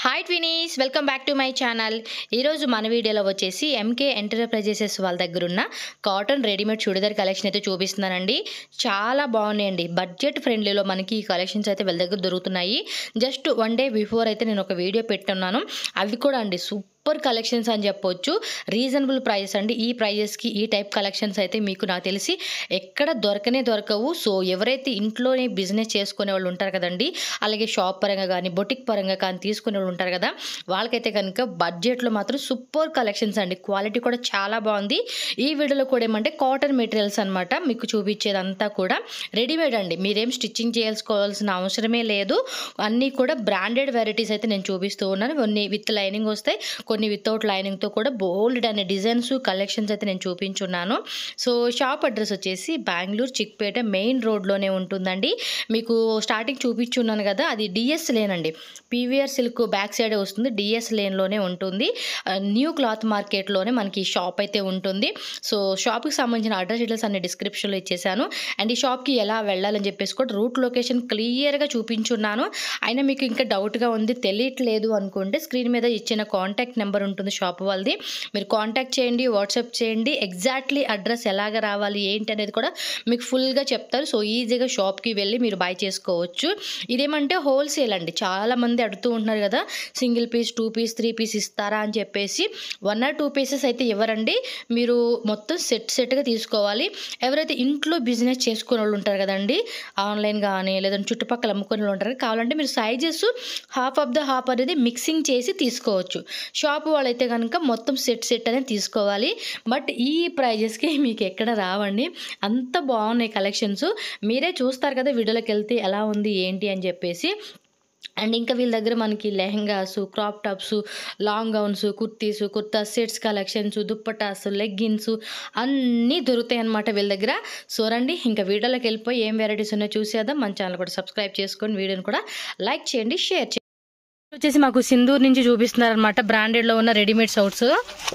Hi ట్వినీస్ welcome back to my channel ఈరోజు మన వీడియోలో వచ్చేసి ఎంకే ఎంటర్ప్రైజెసెస్ వాళ్ళ దగ్గర ఉన్న కాటన్ రెడీమేడ్ చుడిదార్ కలెక్షన్ అయితే చూపిస్తున్నానండి చాలా బాగున్నాయండి బడ్జెట్ ఫ్రెండ్లీలో మనకి ఈ కలెక్షన్స్ అయితే వీళ్ళ దగ్గర దొరుకుతున్నాయి జస్ట్ వన్ డే బిఫోర్ అయితే నేను ఒక వీడియో పెట్టున్నాను అవి కూడా అండి సూపర్ కలెక్షన్స్ అని చెప్పొచ్చు రీజనబుల్ ప్రైస్ అండి ఈ ప్రైజెస్కి ఈ టైప్ కలెక్షన్స్ అయితే మీకు నాకు తెలిసి ఎక్కడ దొరకనే దొరకవు సో ఎవరైతే ఇంట్లోనే బిజినెస్ చేసుకునే వాళ్ళు ఉంటారు కదండి అలాగే షాప్ పరంగా కానీ బొటిక్ పరంగా కానీ తీసుకునే వాళ్ళు ఉంటారు కదా వాళ్ళకైతే కనుక బడ్జెట్లో మాత్రం సూపర్ కలెక్షన్స్ అండి క్వాలిటీ కూడా చాలా బాగుంది ఈ వీడియోలో కూడా ఏమంటే కాటన్ మెటీరియల్స్ అనమాట మీకు చూపించేదంతా కూడా రెడీమేడ్ అండి మీరేం స్టిచ్చింగ్ చేసుకోవాల్సిన అవసరమే లేదు అన్నీ కూడా బ్రాండెడ్ వెరైటీస్ అయితే నేను చూపిస్తూ ఉన్నాను కొన్ని విత్ లైనింగ్ వస్తాయి కొన్ని వితౌట్ లైనింగ్తో కూడా బోల్డ్ అనే డిజైన్స్ కలెక్షన్స్ అయితే నేను చూపించున్నాను సో షాప్ అడ్రస్ వచ్చేసి బెంగళూరు చిక్పేట మెయిన్ రోడ్లోనే ఉంటుందండి మీకు స్టార్టింగ్ చూపించున్నాను కదా అది డిఎస్ లేన్ అండి పీవీఆర్ సిల్క్ బ్యాక్ సైడే వస్తుంది డిఎస్ లేన్లోనే ఉంటుంది ఆ, న్యూ క్లాత్ మార్కెట్లోనే మనకి ఈ షాప్ అయితే ఉంటుంది సో షాప్కి సంబంధించిన అడ్రస్ డీటెయిల్స్ అన్ని డిస్క్రిప్షన్లో ఇచ్చేసాను అండ్ ఈ షాప్కి ఎలా వెళ్ళాలని చెప్పేసి కూడా రూట్ లొకేషన్ క్లియర్గా చూపించున్నాను అయినా మీకు ఇంకా డౌట్గా ఉంది తెలియట్లేదు అనుకుంటే స్క్రీన్ మీద ఇచ్చిన కాంటాక్ట్ నెంబర్ ఉంటుంది షాప్ వాళ్ళది మీరు కాంటాక్ట్ చేయండి వాట్సాప్ చేయండి ఎగ్జాక్ట్లీ అడ్రస్ ఎలాగ రావాలి ఏంటి అనేది కూడా మీకు ఫుల్గా చెప్తారు సో ఈజీగా షాప్కి వెళ్ళి మీరు బై చేసుకోవచ్చు ఇదేమంటే హోల్సేల్ అండి చాలా మంది అడుగుతూ ఉంటున్నారు కదా single piece two piece three piece ఇస్తారా అని చెప్పేసి వన్ ఆర్ టూ పీసెస్ అయితే ఇవ్వరండి మీరు మొత్తం సెట్ సెట్గా తీసుకోవాలి ఎవరైతే ఇంట్లో బిజినెస్ చేసుకునే వాళ్ళు ఉంటారు కదండి ఆన్లైన్ కానీ లేదంటే చుట్టుపక్కల అమ్ముకునే వాళ్ళు ఉంటారు కావాలంటే మీరు sizes half of the half అనేది మిక్సింగ్ చేసి తీసుకోవచ్చు షాప్ వాళ్ళైతే కనుక మొత్తం సెట్ సెట్ అనేది తీసుకోవాలి బట్ ఈ ప్రైజెస్కి మీకు ఎక్కడ రావండి అంత బాగున్నాయి కలెక్షన్స్ మీరే చూస్తారు కదా వీడియోలోకి వెళ్తే ఎలా ఉంది ఏంటి అని చెప్పేసి అండ్ ఇంకా వీళ్ళ దగ్గర మనకి lehengas crop tops long gowns kurtis kurta sets collections dupattas leggings అన్నీ దొరుకుతాయి అన్నమాట వీళ్ళ దగ్గర సో రండి ఇంకా వీడియోలోకి వెళ్ళిపోయి ఏం వెరైటీస్ ఉన్నాయో చూసేద్దాం మన ఛానల్ కూడా సబ్స్క్రైబ్ చేసుకొని వీడియోని కూడా లైక్ చేయండి షేర్ చేయండి వచ్చేసి మాకు సింధూర్ నుంచి చూపిస్తున్నారు అనమాట బ్రాండెడ్లో ఉన్న రెడీమేడ్ సౌట్స్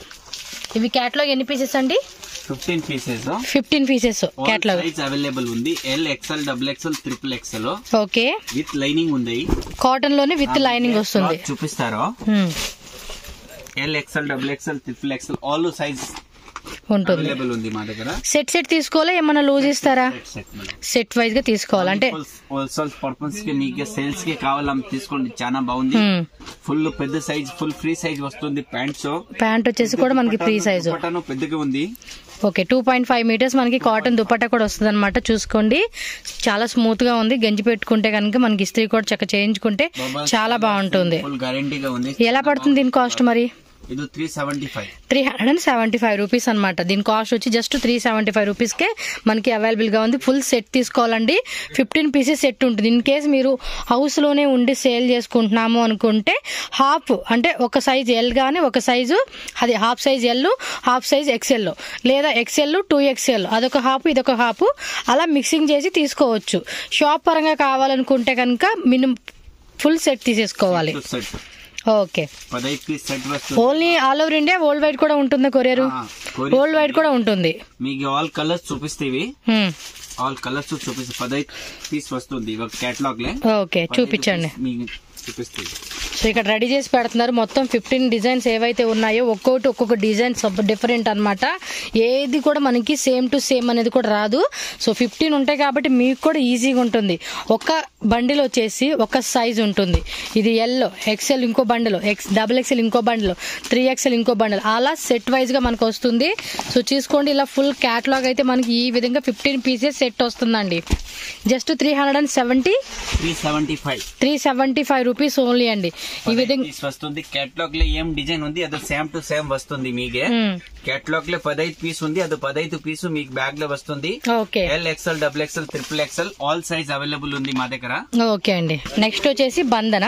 ఇవి క్యాట్లాగ్ ఎన్ని పీసెస్ అండి fifteen pieces fifteen pieces catalogue size available ఉంది L XL double XL triple XL okay with lining ఉంది కాటన్ లోనే విత్ లైనింగ్ వస్తుంది Cloth చూపిస్తారో హ్మ్. L XL double XL triple XL all size ఉంటుంది అవైలబుల్ ఉంది మా దగ్గర సెట్ సెట్ తీసుకోవాలా ఏమన్నా లూజ్ ఇస్తారా సెట్ మేడం సెట్ వైజ్ గా తీసుకోవాలి అంటే హోల్సేల్ పర్పస్ కి మీకు సేల్స్ కి కావాలని తీసుకోండి చాలా బాగుంది హ్మ్. ఫుల్ పెద్ద సైజ్ ఫుల్ ఫ్రీ సైజ్ వస్తుంది ప్యాంట్స్ ప్యాంట్ వచ్చేసి కూడా మనకి ఫ్రీ సైజు బటన్ పెద్దగా ఉంది okay two point five metres మనకి కాటన్ దుపట్టా కూడా వస్తుంది అనమాట చూసుకోండి చాలా స్మూత్ గా ఉంది గంజి పెట్టుకుంటే కనుక మనకి ఇస్త్రీ కూడా చక్క చేయించుకుంటే చాలా బాగుంటుంది ఫుల్ గ్యారంటీగా ఉంది ఎలా పడుతుంది దీని కాస్ట్ మరి ఇది three seventy five three hundred and seventy five rupees అనమాట దీని కాస్ట్ వచ్చి జస్ట్ త్రీ సెవెంటీ ఫైవ్ రూపీస్కే మనకి అవైలబుల్గా ఉంది ఫుల్ సెట్ తీసుకోవాలండి ఫిఫ్టీన్ పీసెస్ సెట్ ఉంటుంది ఇన్ కేస్ మీరు హౌస్లోనే ఉండి సేల్ చేసుకుంటున్నాము అనుకుంటే హాఫ్ అంటే ఒక సైజ్ ఎల్ కానీ ఒక సైజు అది half size L half size XL లేదా ఎక్సెల్ టూ ఎక్సెల్ అదొక హాఫ్ ఇదొక హాఫ్ అలా మిక్సింగ్ చేసి తీసుకోవచ్చు షాప్ పరంగా కావాలనుకుంటే కనుక మినిమం ఫుల్ సెట్ తీసేసుకోవాలి సెట్ ఓకే పదహైదు పీస్ సెట్ వస్తుంది only all over India world wide కూడా ఉంటుందా కొరియర్ ఆ, కొరియర్ వరల్డ్ వైడ్ కూడా ఉంటుంది మీకు ఆల్ కలర్స్ చూపిస్తేవి హ్మ్. ఆల్ కలర్స్ చూపిస్తే పదహైదు పీస్ వస్తుంది ఒక కేటలాగ్ లే ఓకే చూపించండి మీకు చూపిస్తుంది సో ఇక్కడ రెడీ చేసి పెడుతున్నారు మొత్తం ఫిఫ్టీన్ డిజైన్స్ ఏవైతే ఉన్నాయో ఒక్కొక్కటి ఒక్కొక్క డిజైన్ డిఫరెంట్ అన్నమాట ఏది కూడా మనకి సేమ్ టు సేమ్ అనేది కూడా రాదు సో ఫిఫ్టీన్ ఉంటాయి కాబట్టి మీకు కూడా ఈజీగా ఉంటుంది ఒక బండిల్ వచ్చేసి ఒక సైజ్ ఉంటుంది ఇది ఎల్లో ఎక్సెల్ ఇంకో బండిల్ ఎక్స్ డబుల్ ఎక్సెల్ ఇంకో బండిల్ త్రీ ఎక్సెల్ ఇంకో బండిల్ అలా సెట్ వైజ్ గా మనకు వస్తుంది సో చూసుకోండి ఇలా ఫుల్ క్యాటలాగ్ అయితే మనకి ఈ విధంగా ఫిఫ్టీన్ పీసెస్ సెట్ వస్తుందండి just three hundred and seventy three seventy five three seventy five rupees only అండి ఈ విధంగా పీస్ వస్తుంది కేటలాగ్ లో ఏం డిజైన్ ఉంది అది సేమ్ టు సేమ్ వస్తుంది మీకే మ్మ్. కేటలాగ్ లో పదహైదు పీస్ ఉంది అది పదహైదు పీస్ మీకు బ్యాగ్ లో వస్తుంది okay L XL double XL triple XL all size available ఉంది మా దగ్గర ఓకే అండి నెక్స్ట్ వచ్చేసి బంధన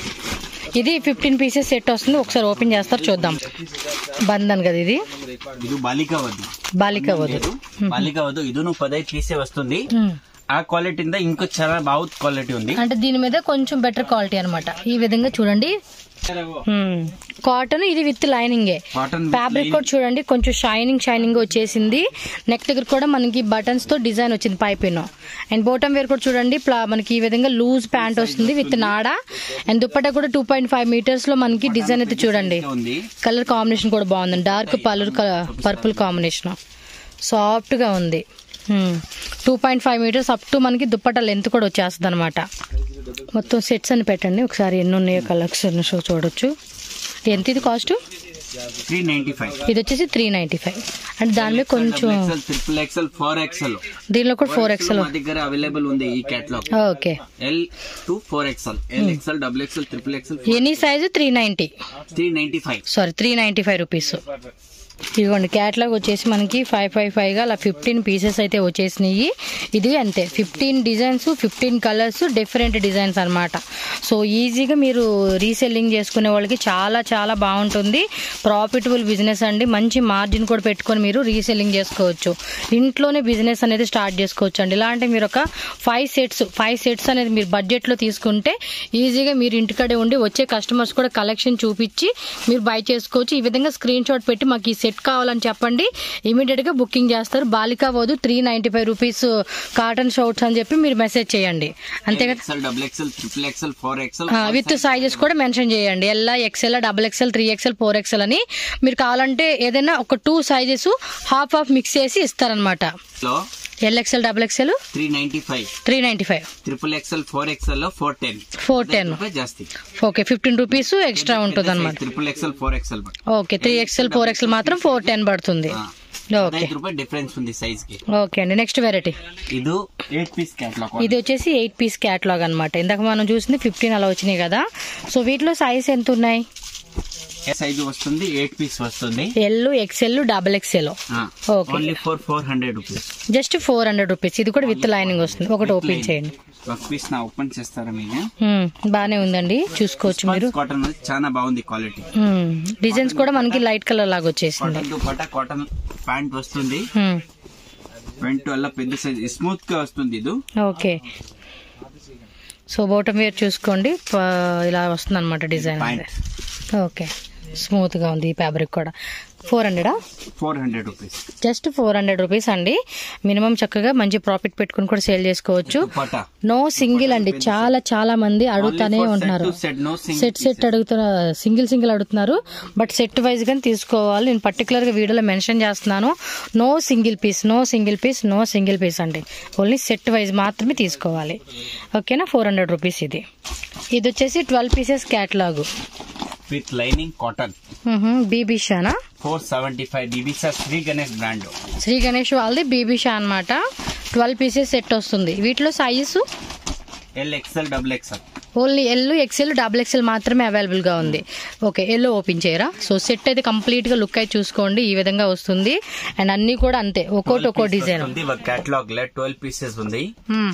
ఇది ఫిఫ్టీన్ పీసెస్ సెట్ వస్తుంది ఒకసారి ఓపెన్ చేస్తారు చూద్దాం బంధన్ కదా ఇది ఇది బాలిక వద్దు బాలిక వద్దు బాలిక వద్దు ఇది నువ్వు పదహైదు పీసే వస్తుంది మ్మ్. ఆ క్వాలిటీ ఇంకో చాలా బాగుంది క్వాలిటీ ఉంది అంటే దీని మీద కొంచెం బెటర్ క్వాలిటీ అన్నమాట ఈ విధంగా చూడండి కాటన్ ఇది విత్ లైనింగే కాటన్ ఫ్యాబ్రిక్ కూడా చూడండి కొంచెం షైనింగ్ షైనింగ్ వచ్చేసింది నెక్ దగ్గర కూడా మనకి బటన్స్ తో డిజైన్ వచ్చింది పైపిన్ అండ్ బోటం వేర్ కూడా చూడండి ప్లా- మనకి ఈ విధంగా లూజ్ ప్యాంట్ వస్తుంది విత్ నాడా అండ్ దుప్పట్టా కూడా టూ పాయింట్ ఫైవ్ మీటర్స్ లో మనకి డిజైన్ అయితే చూడండి ఉంది కలర్ కాంబినేషన్ కూడా బాగుంది డార్క్ పలర్ పర్పుల్ కాంబినేషన్ సాఫ్ట్ గా ఉంది two point five metres up to మనకి దుప్పట లెంత్ కూడా వచ్చేస్తుంది అనమాట మొత్తం సెట్స్ అని పెట్టండి ఒకసారి ఎన్ని ఉన్నాయో కలెక్షన్ చూడొచ్చు ఎంత ఇది కాస్ట్ త్రీ నైన్టీ ఫైవ్ ఇది వచ్చేసి త్రీ నైన్టీ ఫైవ్ అండ్ దాని మీద కొంచెం XL triple XL four XL దీనిలో కూడా ఫోర్ ఎక్స్ఎల్ మా దగ్గర అవైలబుల్ ఉంది ఈ catalogue okay L to four XL L XL double XL triple XL any size three ninety three ninety five sorry three ninety five rupees ఇదిగోండి catalogue వచ్చేసి మనకి five five ఫైవ్గా అలా ఫిఫ్టీన్ పీసెస్ అయితే వచ్చేసినాయి ఇది అంతే fifteen designs fifteen colours different designs అన్నమాట so ఈజీగా మీరు రీసెల్లింగ్ చేసుకునే వాళ్ళకి చాలా చాలా బాగుంటుంది ప్రాఫిటబుల్ బిజినెస్ అండి మంచి మార్జిన్ కూడా పెట్టుకొని మీరు రీసెల్లింగ్ చేసుకోవచ్చు ఇంట్లోనే బిజినెస్ అనేది స్టార్ట్ చేసుకోవచ్చు అండి ఇలా అంటే మీరు ఒక ఫైవ్ సెట్స్ ఫైవ్ సెట్స్ అనేది మీరు బడ్జెట్లో తీసుకుంటే ఈజీగా మీరు ఇంటికాడే ఉండి వచ్చే కస్టమర్స్ కూడా కలెక్షన్ చూపించి మీరు బై చేసుకోవచ్చు ఈ విధంగా స్క్రీన్ షాట్ పెట్టి మాకు ఈ సెట్ కావాలని చెప్పండి ఇమీడియట్ గా బుకింగ్ చేస్తారు బాలికా వద్దు three ninety five rupees cotton shirts అని చెప్పి మీరు మెసేజ్ చేయండి అంతే కదా XL double XL triple XL four XL with sizes కూడా మెన్షన్ చేయండి L XL double XL three XL four XL అని మీరు కావాలంటే ఏదైనా ఒక two sizes half half mix చేసి ఇస్తారనమాట లో L XL double XL three ninety five three ninety five triple XL four XL లో ఫోర్ టెన్ ఫోర్ టెన్ రూపాయి జాస్తి ఓకే ఫిఫ్టీన్ రూపీస్ ఎక్స్ట్రా ఉంటుంది అనమాట triple XL four XL okay three XL four XL మాత్రం four ten పడుతుంది okay ఐదు రూపాయి difference ఉంది size కి ఓకే అండి నెక్స్ట్ వెరైటీ ఇది ఎయిట్ పీస్ క్యాట్లాగ్ ఇది వచ్చేసి ఎయిట్ పీస్ క్యాట్లాగ్ అనమాట ఇందాక మనం చూసింది ఫిఫ్టీన్ అలా వచ్చినాయి కదా సో వీటిలో సైజ్ ఎంత ఉన్నాయి సైజ్ వస్తుంది ఎయిట్ పీస్ వస్తుంది L XL double XL okay only four four hundred rupees just four hundred rupees ఇది కూడా విత్ లైనింగ్ వస్తుంది ఒకటి ఓపెన్ చేయండి ఒక పీస్ నా ఓపెన్ చేస్తారా మీరు మ్మ్, బానే ఉందండి చూసుకోవచ్చు మీరు కాటన్ చాలా బాగుంది క్వాలిటీ మ్మ్, డిజైన్స్ కూడా మనకి లైట్ కలర్ లాగా వచ్చేసింది కాటన్ దుపట్టా కాటన్ ప్యాంట్ వస్తుంది మ్మ్, ప్యాంట్ వల్ల పెద్ద సైజ్ స్మూత్ గా వస్తుంది ఇది ఓకే సో బోటం వేర్ చూసుకోండి ప- ఇలా వస్తుంది అనమాట డిజైన్ ప్యాంట్ ఓకే స్మూత్ గా ఉంది ఈ ఫ్యాబ్రిక్ కూడా ఫోర్ హండ్రెడా four hundred rupees just four hundred rupees అండి మినిమం చక్కగా మంచి ప్రాఫిట్ పెట్టుకుని కూడా సేల్ చేసుకోవచ్చు దుపట్టా నో సింగిల్ అండి చాలా చాలా మంది అడుగుతానే ఉంటున్నారు set no set single set అడుగుతున్నారు సింగిల్ సింగిల్ అడుగుతున్నారు బట్ సెట్ వైజ్ గానీ తీసుకోవాలి నేను పర్టికులర్ గా వీడియోలో మెన్షన్ చేస్తున్నాను no single piece no single piece no single piece అండి ఓన్లీ సెట్ వైజ్ మాత్రమే తీసుకోవాలి ఓకేనా ఫోర్ హండ్రెడ్ రూపీస్ ఇది ఇది వచ్చేసి twelve pieces catalogue with lining cotton బీబీ షానా ఫోర్ సెవెంటీ ఫైవ్ డిబిసా శ్రీ గణేష్ బ్రాండ్ శ్రీ గణేష్ వాళ్ళది బీబీ షా అనమాట ట్వెల్వ్ పీసెస్ సెట్ వస్తుంది వీటిలో sizes L XL double XL only L XL double XL మాత్రమే అవైలబుల్ గా ఉంది ఓకే ఎల్లో ఓపెన్ చేయరా సో సెట్ అయితే కంప్లీట్ గా లుక్ అయితే చూసుకోండి ఈ విధంగా వస్తుంది అండ్ అన్ని కూడా అంతే ఒక్కోటి ఒక్కో డిజైన్ ఉంది ఒక కేటలాగ్ లో ట్వెల్వ్ పీసెస్ ఉంది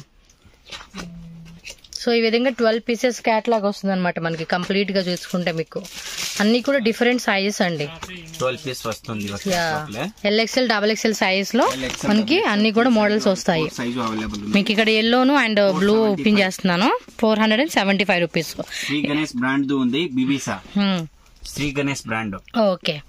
సో ఈ విధంగా ట్వెల్వ్ పీసెస్ క్యాట్లాగ్ వస్తుంది అనమాట మనకి కంప్లీట్ గా చూసుకుంటే మీకు అన్ని కూడా డిఫరెంట్ సైజెస్ అండి ట్వెల్వ్ పీస్ వస్తుంది ఒక యా catalog లో. ఎల్ఎక్సెల్ డబల్ ఎక్సెల్ సైజ్ లో LXL, మనకి అన్ని కూడా మోడల్స్ వస్తాయి సైజు అవైలబుల్ ఉంది మీకు ఇక్కడ ఎల్లోను అండ్ బ్లూ ఓపెన్ చేస్తున్నాను four hundred and seventy five rupees Shri Ganesh brand ఉంది బిబిసా Shri Ganesh brand okay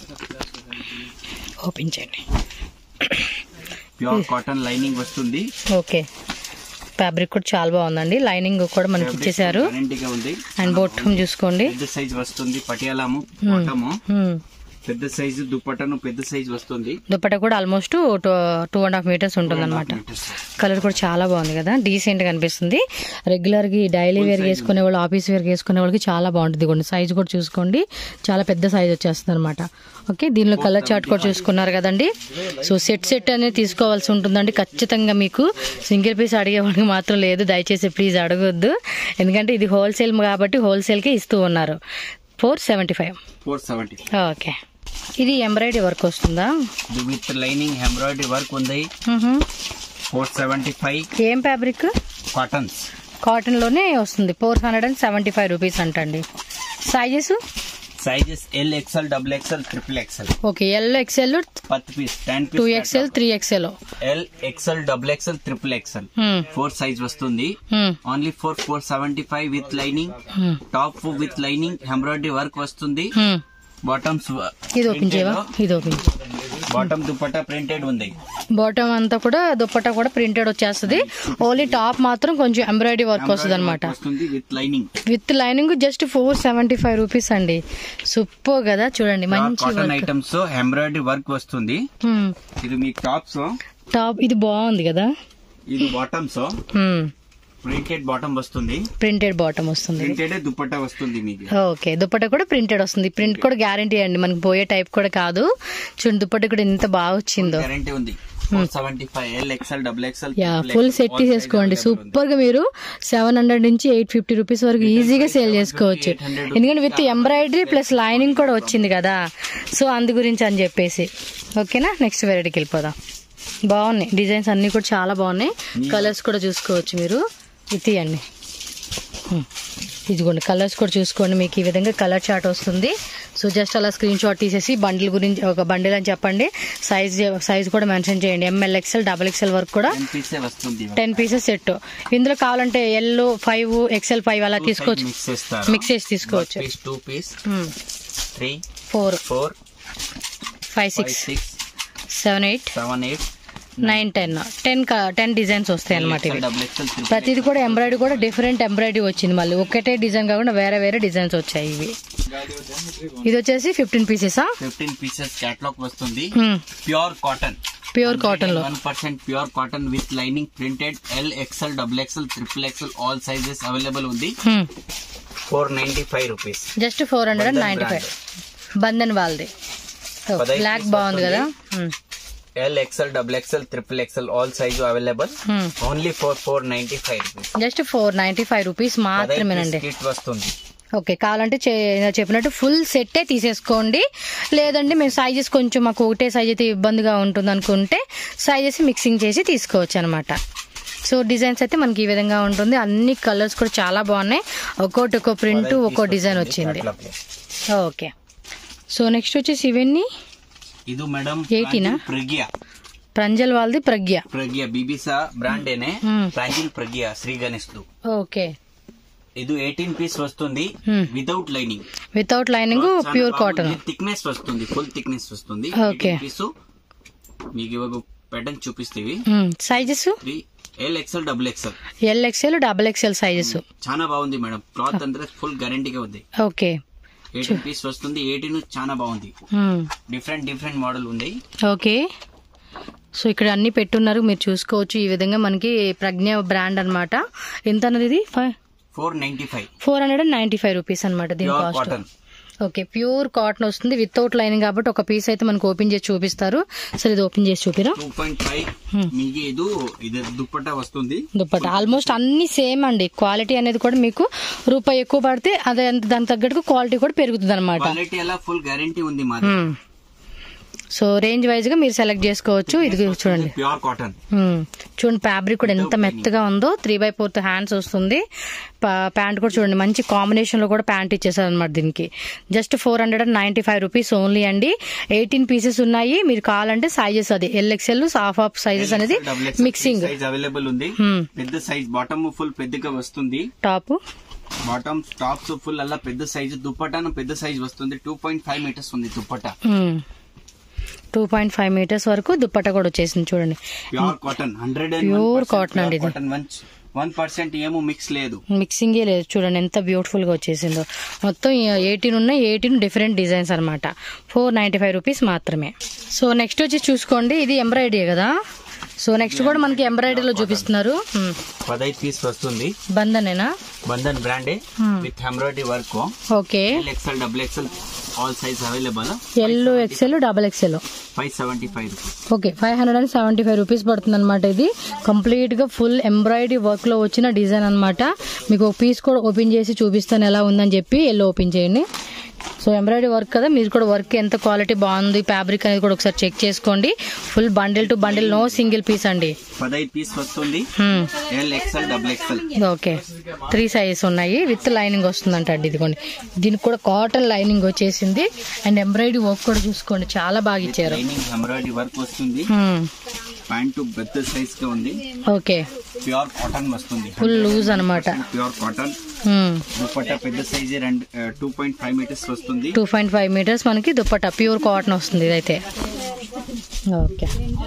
open చేయండి ప్యూర్ కాటన్ లైనింగ్ వస్తుంది ఓకే ఫ్యాబ్రిక్ కూడా చాలా బాగుందండి లైనింగ్ కూడా మనకి ఇచ్చేసారు గ్యారంటీగా ఉంది అండ్ బొట్టం చూసుకోండి పెద్ద సైజ్ వస్తుంది పటియాలము బాటము హ్మ్. పెద్ద సైజు దుప్పటను పెద్ద సైజ్ వస్తుంది దుపట్టా కూడా almost two two and half metres ఉంటుంది అనమాట కలర్ కూడా చాలా బాగుంది కదా డీసెంట్ గా అనిపిస్తుంది రెగ్యులర్ గా డైలీ వేర్ వేసుకునే వాళ్ళు ఆఫీస్ వేర్ వేసుకునే వాళ్ళకి చాలా బాగుంటుంది కొన్ని సైజ్ కూడా చూసుకోండి చాలా పెద్ద సైజ్ వచ్చేస్తుంది అనమాట ఓకే దీనిలో కలర్ చార్ట్ కూడా చూసుకున్నారు కదండి సో సెట్ సెట్ అనేది తీసుకోవాల్సి ఉంటుందండి ఖచ్చితంగా మీకు సింగిల్ పీస్ అడిగే వాళ్ళకి మాత్రం లేదు దయచేసి ప్లీజ్ అడగొద్దు ఎందుకంటే ఇది హోల్సేల్ కాబట్టి హోల్సేల్కే ఇస్తూ ఉన్నారు four seventy five four seventy okay ఇది ఎంబ్రాయిడరీ వర్క్ వస్తుందా విత్ లైనింగ్ ఎంబ్రాయిడరీ వర్క్ ఉంది మ్హూ. ఫోర్ సెవెంటీ ఫైవ్ ఏం ఫ్యాబ్రిక్ కాటన్స్ కాటన్లోనే వస్తుంది four hundred and seventy five rupees అంటండి sizes sizes L XL double XL triple XL okay L XL పత్ piece ten two piece XL three XL L XL double XL triple XL four size వస్తుంది only four four seventy five with lining top with lining embroidery work వస్తుంది bottoms ఇది open చేయవా ఇది open bottom dupatta printed ఉంది bottom అంతా కూడా దుప్పట్టా కూడా printed వచ్చేస్తుంది ఓన్లీ టాప్ మాత్రం కొంచెం ఎంబ్రాయిడరీ వర్క్ వస్తుంది అనమాట వస్తుంది with lining with lining just four seventy five rupees అండి సూపర్ కదా చూడండి మంచి cotton work items embroidery work వస్తుంది ఇది మీ టాప్స్ టాప్ ఇది బాగుంది కదా ఇది బాటమ్స్ ప్రింటెడ్ బాటమ్ వస్తుంది ప్రింటెడ్ బాటమ్ వస్తుంది ప్రింటెడ్ దుపట్టా వస్తుంది మీకు ఓకే దుప్పట కూడా ప్రింటెడ్ వస్తుంది ప్రింట్ కూడా గ్యారంటీ అండి మనకి పోయే టైప్ కూడా కాదు చూడండి దుప్పట కూడా ఎంత బాగా వచ్చిందో గ్యారంటీ ఉంది seventy five L XL double XL యా ఫుల్ సెట్ తీసేసుకోండి సూపర్ గా మీరు సెవెన్ హండ్రెడ్ నుంచి ఎయిట్ ఫిఫ్టీ రూపీస్ వరకు ఈజీగా సేల్ చేసుకోవచ్చు ఎందుకంటే విత్ ఎంబ్రాయిడరీ ప్లస్ లైనింగ్ కూడా వచ్చింది కదా సో అందు గురించి అని చెప్పేసి ఓకేనా నెక్స్ట్ వెరైటీకి వెళ్ళిపోదాం బాగున్నాయి డిజైన్స్ అన్ని కూడా చాలా బాగున్నాయి కలర్స్ కూడా చూసుకోవచ్చు మీరు ఇది తీయండి హ్మ్. ఇదిగోండి కలర్స్ కూడా చూసుకోండి మీకు ఈ విధంగా కలర్ చార్ట్ వస్తుంది సో జస్ట్ అలా స్క్రీన్ షాట్ తీసేసి బండిల్ గురించి ఒక బండిల్ అని చెప్పండి సైజ్ సైజ్ కూడా మెన్షన్ చేయండి ఎంఎల్ ఎక్స్ఎల్ డబల్ ఎక్స్ఎల్ వరకు కూడా టెన్ పీసే వస్తుంది టెన్ పీసెస్ సెట్ ఇందులో కావాలంటే ఎల్ ఫైవ్ ఎక్స్ఎల్ ఫైవ్ అలా తీసుకోవచ్చు మిక్స్ చేస్తారు మిక్స్ చేసి తీసుకోవచ్చు piece two piece three four four five five six six seven eight seven eight nine ten ten ten designs వస్తాయి అన్నమాట ఇవి డబుల్ ఎక్స్ఎల్ ప్రతిది కూడా ఎంబ్రాయిడరీ కూడా డిఫరెంట్ ఎంబ్రాయిడరీ వచ్చింది మళ్ళీ ఒకటే డిజైన్ కాకుండా వేరే వేరే డిజైన్స్ వచ్చాయి ఇవి ఇది వచ్చేసి ఫిఫ్టీన్ పీసెసా ఫిఫ్టీన్ పీసెస్ క్యాట్లాగ్ వస్తుంది ప్యూర్ కాటన్ ప్యూర్ కాటన్ లో one percent pure cotton with lining printed L XL double XL triple XL all sizes available ఉంది four ninety five rupees just four hundred and ninety five Bandhan వాళ్ళది పదహైదు black piece బాగుంది కదా L XL double XL triple XL all size available only four four ninety five rupees just four ninety five rupees మాత్రమేనండి kit వస్తుంది okay కావాలంటే చే- చెప్పినట్టు full సెట్టే తీసేసుకోండి లేదంటే మేము సైజెస్ కొంచెం మాకు ఒకటే సైజ్ అయితే ఇబ్బందిగా ఉంటుంది అనుకుంటే సైజెస్ మిక్సింగ్ చేసి తీసుకోవచ్చు అనమాట సో డిజైన్స్ అయితే మనకి ఈ విధంగా ఉంటుంది అన్ని కలర్స్ కూడా చాలా బాగున్నాయి ఒక్కోటి ఒక్కో ప్రింట్ ఒక్కో డిజైన్ వచ్చింది ఓకే సో నెక్స్ట్ వచ్చేసి ఇవన్నీ ಇದು ಮೇಡಮ್ ಏಯ್ಟಿನಾ? ಪ್ರಗ್ಯ ప్రంజల్ వాళ్ళది ప్రజ్ఞ ಪ್ರಗ್ಯ ಬಿಬಿಸಾ ಬ್ರಾಂಡ್ ಏನೆ Hmm. ಪ್ರಾಂಜಿಲ್ ಪ್ರಗ್ಯ ಶ್ರೀ ಗಣೇಶ್ದು ఓకే ಇದು ಏಯ್ಟೀನ್ ಪೀಸ್ వస్తుంది Hmm. Without lining without lining pure cotton thickness వస్తుంది ఫుల్ థిక్నెస్ వస్తుంది Okay. పీస్ మీకు ఇವಾಗ ప్యాటర్న్ చూపిస్తేవి sizes three L XL double XL L XL double XL sizes చాలా బాగుంది మేడం క్లాత్ ಅಂದ್ರೆ ఫుల్ గ్యారంటీగా ఉంది ఓకే ఎయిటీన్ పీస్ వస్తుంది ఎయిటీన్ చాలా బాగుంది డిఫరెంట్ డిఫరెంట్ మోడల్ ఉంది ఓకే సో ఇక్కడ అన్ని పెట్టున్నారు మీరు చూసుకోవచ్చు ఈ విధంగా మనకి ప్రజ్ఞ బ్రాండ్ అన్నమాట ఎంత అన్నది ఇది four ninety five four hundred and ninety five rupees అనమాట దీని pure cost cotton okay pure cotton వస్తుంది వితౌట్ లైనింగ్ కాబట్టి ఒక పీస్ అయితే మనకు ఓపెన్ చేసి చూపిస్తారు సరే ఇది ఓపెన్ చేసి చూపిరా టూ పాయింట్ ఫైవ్ Hmm. మీకు ఇది ఇది దుప్పట్టా వస్తుంది దుప్పట ఆల్మోస్ట్ అన్ని సేమ్ అండి క్వాలిటీ అనేది కూడా మీకు రూపాయి ఎక్కువ పడితే అదే దానికి తగ్గట్టుగా క్వాలిటీ కూడా పెరుగుతుంది అనమాట క్వాలిటీ అలా ఫుల్ గ్యారంటీ ఉంది మాది సో రేంజ్ వైజ్ గా మీరు సెలెక్ట్ చేసుకోవచ్చు ఇది చూడండి ప్యూర్ కాటన్ మ్మ్. చూడండి ఫ్యాబ్రిక్ కూడా ఎంత మెత్తగా ఉందో త్రీ బై ఫోర్త్ హ్యాండ్స్ వస్తుంది ప్యాంట్ కూడా చూడండి మంచి కాంబినేషన్ లో కూడా ప్యాంట్ ఇచ్చేసారు అనమాట దీనికి just four hundred and ninety five rupees only అండి ఎయిటీన్ పీసెస్ ఉన్నాయి మీరు కావాలంటే సైజెస్ అది ఎల్ఎక్స్ఎల్ హాఫ్ ఆఫ్ సైజెస్ అనేది మిక్సింగ్ సైజ్ అవైలబుల్ ఉంది Hmm. పెద్ద సైజ్ బాటమ్ ఫుల్ పెద్దగా వస్తుంది టాప్ బాటమ్ టాప్స్ ఫుల్ అలా పెద్ద సైజ్ దుప్పటాను పెద్ద సైజ్ వస్తుంది టూ పాయింట్ ఫైవ్ మీటర్స్ ఉంది dupatta two point five metres వరకు దుప్పట్ట కూడా వచ్చేసింది చూడండి pure cotton hundred Pure cotton అండి ఇది. కాటన్ వన్ వన్ పర్సెంట్ ఏమో మిక్స్ లేదు మిక్సింగే లేదు చూడండి ఎంత బ్యూటిఫుల్ గా వచ్చేసిందో మొత్తం ఎయిటీన్ ఉన్నాయి ఎయిటీన్ డిఫరెంట్ డిజైన్స్ అనమాట ఫోర్ నైన్టీ ఫైవ్ రూపీస్ మాత్రమే సో నెక్స్ట్ వచ్చి చూసుకోండి ఇది ఎంబ్రాయిడరీ కదా సో నెక్స్ట్ కూడా మనకి ఎంబ్రాయిడరీలో చూపిస్తున్నారు హ్మ్. పదహైదు పీస్ వస్తుంది బంధనేనా బంధన్ బ్రాండే Hmm. With embroidery work okay XL double XL all size available L XL double XL five seventy five rupees okay five hundred and seventy five rupees పడుతుంది అనమాట ఇది కంప్లీట్ గా ఫుల్ ఎంబ్రాయిడరీ వర్క్ లో వచ్చిన design అన్నమాట మీకు ఒక piece కూడా ఓపెన్ చేసి చూపిస్తాను ఎలా ఉందని చెప్పి ఎల్లో ఓపెన్ చేయండి సో ఎంబ్రాయిడరీ వర్క్ కదా మీరు కూడా వర్క్ ఎంత క్వాలిటీ బాగుంది ఫ్యాబ్రిక్ అనేది కూడా ఒకసారి చెక్ చేసుకోండి full bundle to bundle no single piece అండి పదహైదు పీస్ వస్తుంది hmm. L XL double XL okay three sizes ఉన్నాయి విత్ లైనింగ్ వస్తుందంట అండి ఇదిగోండి దీనికి కూడా కాటన్ లైనింగ్ వచ్చేసింది అండ్ ఎంబ్రాయిడరీ వర్క్ కూడా చూసుకోండి చాలా బాగా ఇచ్చారు లైనింగ్ ఎంబ్రాయిడరీ వర్క్ వస్తుంది హ్మ్. ప్యాంట్ పెద్ద సైజ్ గా ఉంది ఓకే ప్యూర్ కాటన్ వస్తుంది ఫుల్ లూజ్ అనమాట ప్యూర్ కాటన్ దుపట్టా పెద్ద సైజ్ రెండు టూ పాయింట్ ఫైవ్ మీటర్స్ వస్తుంది టూ పాయింట్ ఫైవ్ మీటర్స్ మనకి దుప్పట ప్యూర్ కాటన్ వస్తుంది ఇదైతే ఓకే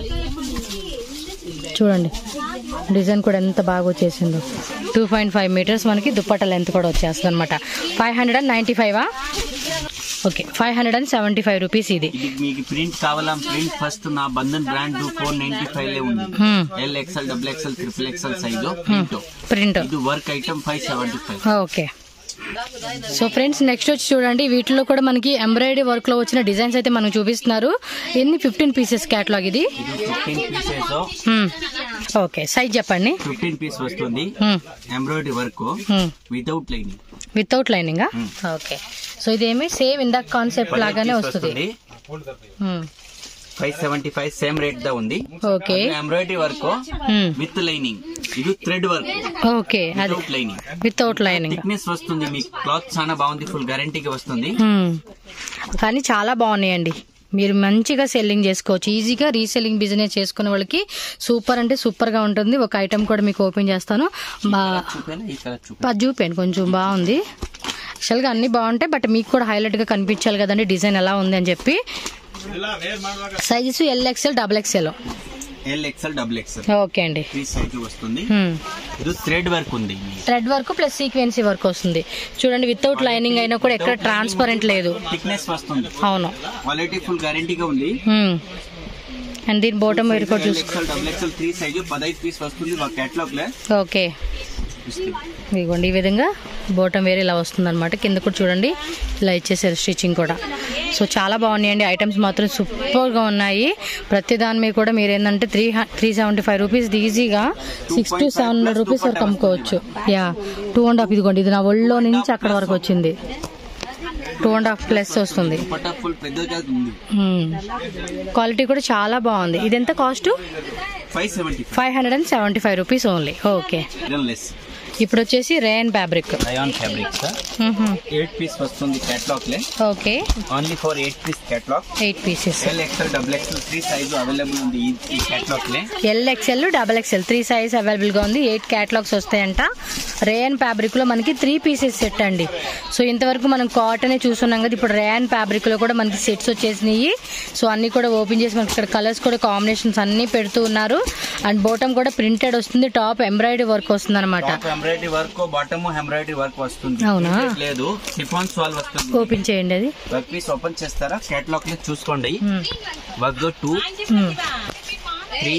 చూడండి డిజైన్ కూడా ఎంత బాగా వచ్చేసిందో టూ పాయింట్ ఫైవ్ మీటర్స్ మనకి దుప్పట లెంత్ కూడా వచ్చేస్తుంది అనమాట ఫైవ్ హండ్రెడ్ అండ్ నైంటీ ఫైవా okay five hundred and seventy five rupees ఇది ఇది మీకు ప్రింట్ కావాలా ప్రింట్ ఫస్ట్ నా Bandhan brand four ninety five లే ఉంది Hmm. L XL double XL triple XL size print print ఇది work item five seventy five okay so friends next వచ్చి చూడండి వీటిలో కూడా మనకి ఎంబ్రాయిడరీ వర్క్ లో వచ్చిన డిజైన్స్ అయితే మనకు చూపిస్తున్నారు ఎన్ని ఫిఫ్టీన్ పీసెస్ క్యాటలాగ్ ఇది ఇది fifteen pieces hmm. Okay size చెప్పండి ఫిఫ్టీన్ పీస్ వస్తుంది hmm. Embroidery work hmm. Without lining without lining okay so ఇదేమి సేమ్ ఇందాక కాన్సెప్ట్ లాగానే వస్తుంది hmm. Five seventy five same rate దా ఉంది okay embroidery work hmm. With lining ఇది thread work okay అది without lining without lining thickness వస్తుంది మీకు క్లాత్ చాలా బాగుంది ఫుల్ గ్యారంటీకి వస్తుంది హ్మ్. కానీ చాలా బాగున్నాయండి మీరు మంచిగా సెల్లింగ్ చేసుకోవచ్చు ఈజీగా రీసెల్లింగ్ బిజినెస్ చేసుకునే వాళ్ళకి సూపర్ అంటే సూపర్ గా ఉంటుంది ఒక ఐటమ్ కూడా మీకు ఓపెన్ చేస్తాను బా చూపాను ఈ కలర్ చూపాను పది చూపాను కొంచెం బాగుంది యాక్చువల్గా అన్ని బాగుంటాయి బట్ మీకు కూడా హైలైట్ గా కనిపించాలి కదండి డిజైన్ ఎలా ఉంది అని చెప్పి sizes L XL double XL L XL double XL okay అండి త్రీ సైజ్ వస్తుంది హ్మ్. ఇది థ్రెడ్ వర్క్ ఉంది thread work plus sequence work వస్తుంది చూడండి వితౌట్ లైనింగ్ అయినా కూడా ఎక్కడ ట్రాన్స్పరెంట్ లేదు థిక్నెస్ వస్తుంది అవును క్వాలిటీ ఫుల్ గ్యారంటీగా ఉంది హ్మ్. అండ్ దీని బోటం మీరు కూడా చూసుకో XL double XL three size పదహైదు పీస్ వస్తుంది మా కేటలాగ్ లో ఓకే ఇదిగోండి ఈ విధంగా బోటం వేరే ఇలా వస్తుంది అనమాట కింద కూడా చూడండి ఇలా ఇచ్చేసారు స్టిచ్చింగ్ కూడా సో చాలా బాగున్నాయండి ఐటమ్స్ మాత్రం సూపర్గా ఉన్నాయి ప్రతి దాని మీద కూడా మీరు ఏంటంటే three three seventy five rupees ఈజీగా six to seven hundred rupees వరకు అమ్ముకోవచ్చు యా టూ అండ్ హాఫ్ ఇదిగోండి ఇది నా ఒళ్ళో నుంచి అక్కడ వరకు వచ్చింది టూ అండ్ హాఫ్ ప్లస్ వస్తుంది దుపట్టా ఫుల్ పెద్దగా ఉంది క్వాలిటీ కూడా చాలా బాగుంది ఇది ఎంత cost five seventy five hundred and seventy five rupees only okay five less ఇప్పుడు వచ్చేసి rayon fabric rayon fabric sir eight piece వస్తుంది కేటలాగ్ లే okay only for eight piece catalogue eight pieces L XL double XL three size available ఉంది ఈ- ఈ catalogue లే L XL double XL three size available గా ఉంది eight catalogues వస్తాయంట rayon fabric లో మనకి త్రీ పీసెస్ సెట్ అండి సో ఇంతవరకు మనం కాటన్ చూస్తున్నాం కదా ఇప్పుడు రేయన్ ఫ్యాబ్రిక్ లో కూడా మనకి సెట్స్ వచ్చేసినాయి సో అన్ని కూడా ఓపెన్ చేసి మనకి ఇక్కడ కలర్స్ కూడా కాంబినేషన్స్ అన్ని పెడుతూ ఉన్నారు అండ్ బోటం కూడా ప్రింటెడ్ వస్తుంది టాప్ ఎంబ్రాయిడరీ వర్క్ వస్తుంది అనమాట top embroidery work bottom embroidery work వస్తుంది అవునా? Printed లేదు సిఫాన్ సాల్ వస్తుంది ఓపెన్ చేయండి అది వర్క్ పీస్ ఓపెన్ చేస్తారా కేటలాగ్ లో చూసుకోండి work two three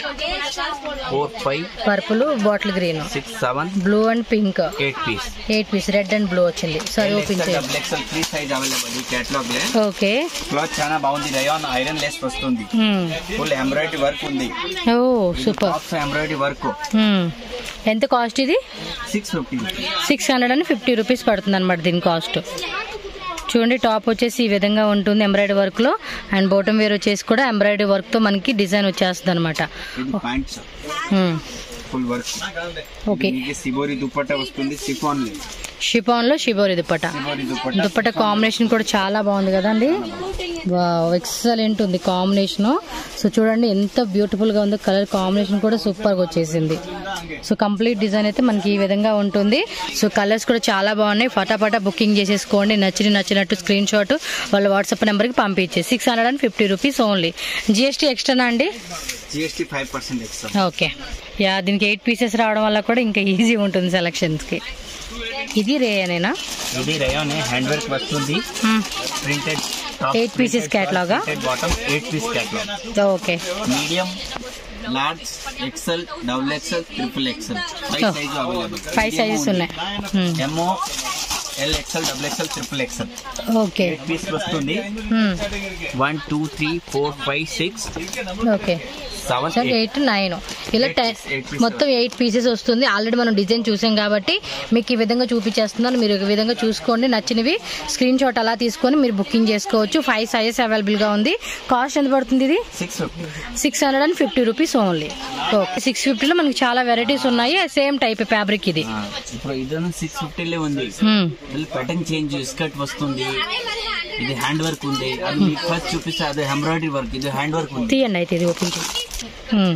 four five purple bottle green six seven blue and pink eight piece eight piece red and blue వచ్చింది సరే ఓపెన్ చేయండి double XL three size available ఈ catalogue లే okay cloth చాలా బాగుంది రయాన్ ఐరన్ లెస్ వస్తుంది Hmm. Full embroidery work ఉంది oh super tops embroidery work మ్మ్. ఎంత కాస్ట్ ఇది six fifty six hundred and fifty rupees పడుతుంది అనమాట దీని కాస్ట్ చూడండి టాప్ వచ్చేసి ఈ విధంగా ఉంటుంది ఎంబ్రాయిడరీ వర్క్ లో అండ్ బోటం వేర్ వచ్చేసి కూడా ఎంబ్రాయిడరీ వర్క్ తో మనకి డిజైన్ వచ్చేస్తుంది అనమాట ఇది ప్యాంట్స్ ఫుల్ వర్క్ ఓకే ఇది సిబోరి దుపట్టా వస్తుంది సిఫాన్ షిఫాన్ లో shibori dupatta shibori dupatta dupatta combination కూడా చాలా బాగుంది కదండి ఎక్సలెంట్ ఉంది కాంబినేషన్ సో చూడండి ఎంత బ్యూటిఫుల్ గా ఉందో కలర్ కాంబినేషన్ కూడా సూపర్ గా వచ్చేసింది సో కంప్లీట్ డిజైన్ అయితే మనకి ఈ విధంగా ఉంటుంది సో కలర్స్ కూడా చాలా బాగున్నాయి ఫటాఫటా బుకింగ్ చేసేసుకోండి నచ్చిన నచ్చినట్టు స్క్రీన్ షాట్ వాళ్ళ వాట్సాప్ నెంబర్కి పంపించే six hundred and fifty rupees only GST ఎక్స్ట్రానా అండి GST five percent extra okay yeah దీనికి ఎయిట్ పీసెస్ రావడం వల్ల కూడా ఇంకా ఈజీ ఉంటుంది సెలక్షన్స్కి ఇది రేయనేనా ఇది రయాన్ హ్యాండ్ వర్క్ వస్తుంది ప్రింటెడ్ Eight pieces catalog ఆ? Bottom eight piece catalogue okay medium large XL double XL triple XL five Oh. Size available five sizes ఉన్నాయి మ్మ్. ఎంఓ L XL double XL triple XL okay piece వస్తుంది మ్మ్. One two three four five six okay seven seven eight nine ఇలా Eight ten pieces, eight pieces. మొత్తం eight pieces వస్తుంది already మనం design చూసాం కాబట్టి మీకు ఈ విధంగా చూపించేస్తున్నాను మీరు ఈ విధంగా చూసుకోండి నచ్చినవి స్క్రీన్ షాట్ అలా తీసుకొని మీరు బుకింగ్ చేసుకోవచ్చు ఫైవ్ సైజెస్ అవైలబుల్గా ఉంది కాస్ట్ ఎంత పడుతుంది ఇది six fifty six hundred and fifty rupees only okay six ఫిఫ్టీలో మనకి చాలా వెరైటీస్ ఉన్నాయి సేమ్ టైప్ ఫ్యాబ్రిక్ ఇది ఇప్పుడు ఇదన్నా సిక్స్ ఫిఫ్టీలే ఉంది Hmm. ప్యాటర్న్ చేంజ్ స్కర్ట్ వస్తుంది ఇది హ్యాండ్ వర్క్ ఉంది అది మీకు ఫస్ట్ చూపిస్తే అది ఎంబ్రాయిడరీ వర్క్ ఇది హ్యాండ్ వర్క్ ఉంది తీయండి అయితే ఇది ఓపెన్ చేసి మ్మ్.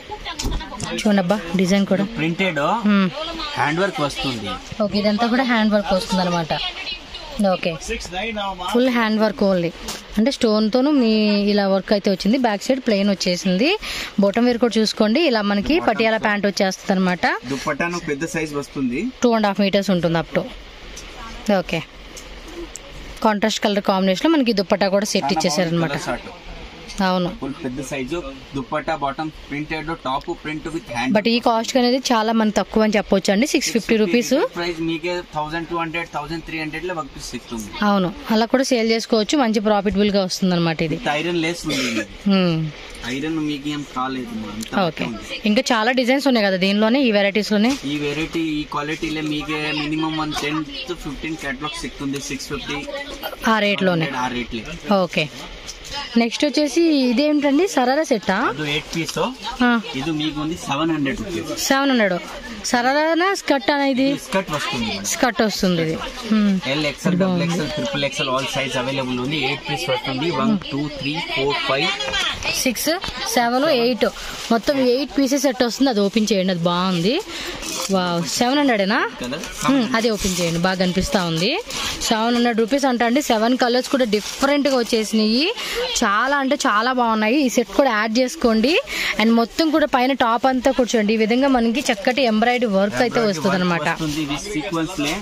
చూడండి అబ్బా డిజైన్ కూడా ప్రింటెడ్ మ్మ్. హ్యాండ్ వర్క్ వస్తుంది ఓకే ఇదంతా కూడా హ్యాండ్ వర్క్ వస్తుంది అనమాట okay full hand work only అంటే స్టోన్తోను మీ ఇలా వర్క్ అయితే వచ్చింది బ్యాక్ సైడ్ ప్లెయిన్ వచ్చేసింది బొటం వేర్ కూడా చూసుకోండి ఇలా మనకి పటియాలా ప్యాంట్ వచ్చేస్తుంది అనమాట దుప్పటాను పెద్ద సైజ్ వస్తుంది టూ అండ్ హాఫ్ మీటర్స్ ఉంటుంది up to okay contrast colour కాంబినేషన్లో మనకి దుప్పట్టా కూడా సెట్ ఇచ్చేసారనమాట అవును ఫుల్ పెద్ద size dupatta bottom printed top print with hand but ఈ కాస్ట్ అనేది చాలా మనకి తక్కువ అని చెప్పొచ్చు అండి సిక్స్ ఫిఫ్టీ రూపీస్ ప్రైస్ మీకే thousand two hundred thousand three hundred లో వర్క్ సిక్తుంది అవును అలా కూడా సేల్ చేసుకోవచ్చు మంచి ప్రాఫిటబుల్ గా వస్తుంది అనమాట ఇది ఐరన్ లేస్ ఉంది హ్మ్. ఐరన్ మీకు ఏం కాలేదు మా, అంతా ఓకే ఉంది. ఇంకా చాలా డిజైన్స్ ఉన్నాయి కదా దీనిలోనే ఈ వెరైటీస్ లోనే ఈ వెరైటీ ఈ క్వాలిటీలో మీకే minimum one ten to fifteen catalogue సిక్తుంది సిక్స్ ఫిఫ్టీ ఆ రేట్ లోనే ఆ రేట్లే ఓకే నెక్స్ట్ వచ్చేసి ఇదేమిటండి సరారా సెట్టా అది ఎయిట్ పీస్ ఇది మీకు ఉంది seven hundred rupees seven hundred sharara skirt అనేది స్కర్ట్ వస్తుంది స్కర్ట్ వస్తుంది ఇది హ్మ్. L XL double XL triple XL all size available ఉంది ఎయిట్ పీస్ వస్తుంది one two three four five six seven eight మొత్తం ఎయిట్ పీసెస్ సెట్ వస్తుంది అది ఓపెన్ చేయండి అది బాగుంది వా సెవెన్ హండ్రెడేనా కలర్ హ్మ్, అదే ఓపెన్ చేయండి బాగా అనిపిస్తా ఉంది సెవెన్ హండ్రెడ్ రూపీస్ అంట అండి సెవెన్ కలర్స్ కూడా డిఫరెంట్ గా వచ్చేసినాయి చాలా అంటే చాలా బాగున్నాయి ఈ సెట్ కూడా యాడ్ చేసుకోండి అండ్ మొత్తం కూడా పైన టాప్ అంతా కూర్చోండి ఈ విధంగా మనకి చక్కటి ఎంబ్రాయిడరీ వర్క్ అయితే వస్తుంది అనమాట వస్తుంది ఇది సీక్వెన్స్ లే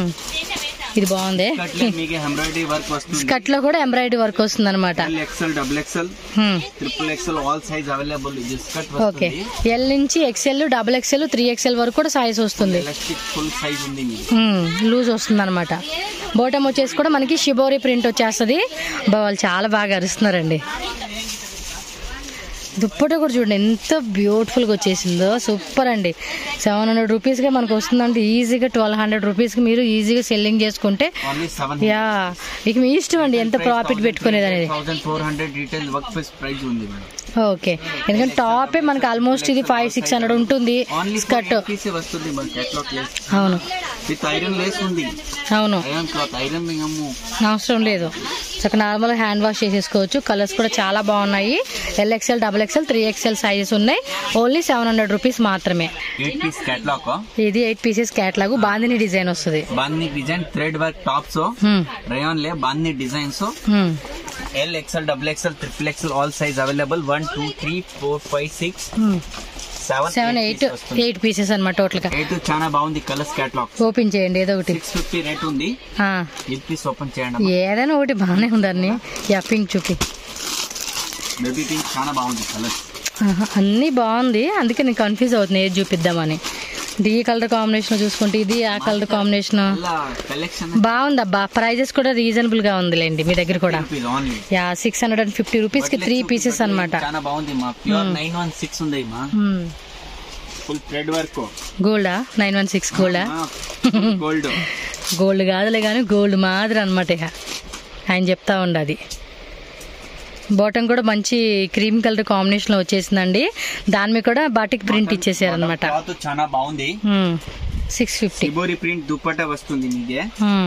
ఇది బాగుంది స్కర్ట్ లే మీకు ఎంబ్రాయిడరీ వర్క్ వస్తుంది స్కట్ లో కూడా ఎంబ్రాయిడరీ వర్క్ వస్తుంది అనమాట L XL double XL triple XL all size available ఇది స్కర్ట్ ఓకే వస్తుంది ఎల్ నుంచి XL double XL three XL వరకు కూడా సైజ్ వస్తుంది ఎలాస్టిక్ ఫుల్ సైజ్ ఉంది మీకు లూజ్ వస్తుంది అనమాట బోటం వచ్చేసి కూడా మనకి షిబోరి ప్రింట్ వచ్చేస్తుంది బా వాళ్ళు చాలా బాగా అరుస్తున్నారండి దుప్పట కూడా చూడండి ఎంత బ్యూటిఫుల్గా వచ్చేసిందో సూపర్ అండి సెవెన్ హండ్రెడ్ రూపీస్గా మనకు వస్తుందంటే ఈజీగా ట్వెల్వ్ హండ్రెడ్ రూపీస్కి మీరు ఈజీగా సెల్లింగ్ చేసుకుంటే ఓన్లీ సెవెన్ యా ఇక మీ ఇష్టం అండి ఎంత ప్రాఫిట్ పెట్టుకునేది అనేది thousand four hundred retail work price price ఉంది మేడం ఓకే ఎందుకంటే టాపే మనకి ఆల్మోస్ట్ ఇది ఫైవ్ సిక్స్ హండ్రెడ్ ఉంటుంది ఓన్లీ స్కర్ట్ పీసే వస్తుంది మన కేటలాగ్ లేస్ అవును విత్ ఐరన్ లేస్ ఉంది అవును ఐరన్ క్లాత్ ఐరన్ మేము అవసరం లేదు చక్కగా నార్మల్ హ్యాండ్ వాష్ చేసేసుకోవచ్చు కలర్స్ కూడా చాలా బాగున్నాయి L XL double XL three XL sizes ఉన్నాయి ఓన్లీ సెవెన్ హండ్రెడ్ రూపీస్ మాత్రమే ఎయిట్ పీస్ కేటలాగ్ ఇది eight pieces catalogue bandhani design వస్తుంది bandhani design thread work tops హ్మ్, రయాన్ లే బాంది డిజైన్స్ హ్మ్. L XL double XL triple XL all size available one two three four five six హ్మ్. Seven seven eight eight pieces అనమాట total గా eight చాలా బాగుంది colours catalogue open చేయండి ఏదో ఒకటి సిక్స్ ఫిఫ్టీ రేట్ ఉంది ఆ, ఎయిట్ పీస్ ఓపెన్ చేయండి ఏదైనా ఒకటి బాగానే ఉందండి యా పింక్ చూపి బేబీ పింక్ చాలా బాగుంది కలర్స్ ఆహా, అన్నీ బాగుంది అందుకే నేను కన్ఫ్యూజ్ అవుతుంది ఏది చూపిద్దామని ఇది ఈ కలర్ కాంబినేషన్ చూసుకుంటే ఇది ఆ కలర్ కాంబినేషన్ అలా కలెక్షన్ బాగుంది అబ్బా ప్రైజెస్ కూడా రీజనబుల్ గా ఉందిలేండి మీ దగ్గర కూడా only yeah six hundred and fifty rupees కి త్రీ పీసెస్ అనమాట చాలా బాగుంది మా ప్యూర్ నైన్ వన్ సిక్స్ ఉంది మా ఫుల్ థ్రెడ్ వర్క్ గోల్డా నైన్ వన్ సిక్స్ గోల్డా గోల్డ్ గోల్డ్ కాదులే కానీ గోల్డ్ మాదిరి అనమాట ఇక ఆయన చెప్తా ఉండదు బాటమ్ కూడా మంచి క్రీమ్ కలర్ కాంబినేషన్ లో వచ్చేసిందండి దాని మీద కూడా బాటిక్ ప్రింట్ ఇచ్చేసారు అనమాట క్లాత్ చాలా బాగుంది six fifty shibori print dupatta వస్తుంది మీకే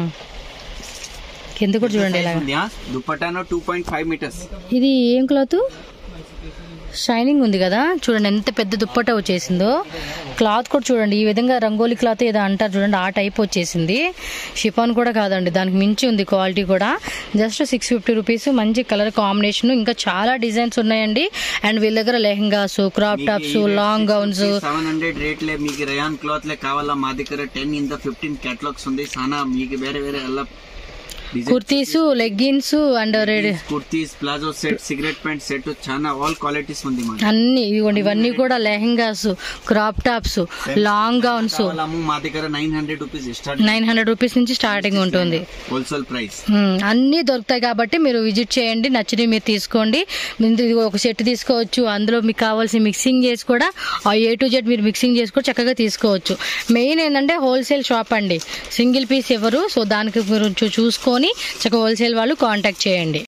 కింద కూడా చూడండి ఇలాగా ఉంది, ఆ? దుప్పటాను టూ పాయింట్ ఫైవ్ మీటర్స్ ఇది ఏం క్లాత్ షైనింగ్ ఉంది కదా చూడండి ఎంత పెద్ద దుప్పట వచ్చేసిందో క్లాత్ కూడా చూడండి ఈ విధంగా రంగోలీ క్లాత్ ఏదో అంటారు చూడండి ఆ టైప్ వచ్చేసింది షిఫాన్ కూడా కాదండి దానికి మించి ఉంది క్వాలిటీ కూడా జస్ట్ సిక్స్ ఫిఫ్టీ రూపీస్ మంచి కలర్ కాంబినేషన్ ఇంకా చాలా డిజైన్స్ ఉన్నాయండి అండ్ వీళ్ళ దగ్గర lehengas crop tops long gowns seven hundred రేట్లే మీకు రయాన్ క్లాత్ లే కావాలా మా దగ్గర టెన్ ఇంత ఫిఫ్టీన్ కేటలాగ్స్ ఉంది చాలా మీకు వేరే వేరే ఎలా kurtis leggings and ready kurtis palazzo set cigarette pant set చాలా ఆల్ క్వాలిటీస్ ఉంది మాది అన్ని ఇదిగోండి ఇవన్నీ కూడా lehengas crop tops long gowns కావాలము మా దగ్గర nine hundred rupees start nine hundred rupees నుంచి స్టార్టింగ్ ఉంటుంది హోల్సేల్ ప్రైస్ మ్మ్. అన్నీ దొరుకుతాయి కాబట్టి మీరు విజిట్ చేయండి నచ్చినవి మీరు తీసుకోండి ముందు ఇదిగో ఒక సెట్ తీసుకోవచ్చు అందులో మీకు కావాల్సిన మిక్సింగ్ చేసి కూడా ఆ ఏ టు జెడ్ మీరు మిక్సింగ్ చేసి కూడా చక్కగా తీసుకోవచ్చు మెయిన్ ఏంటంటే హోల్సేల్ షాప్ అండి సింగిల్ పీస్ ఎవరు సో దానికి మీరు చూ- చూసుకొని చక్కగా హోల్సేల్ వాళ్ళు కాంటాక్ట్ చేయండి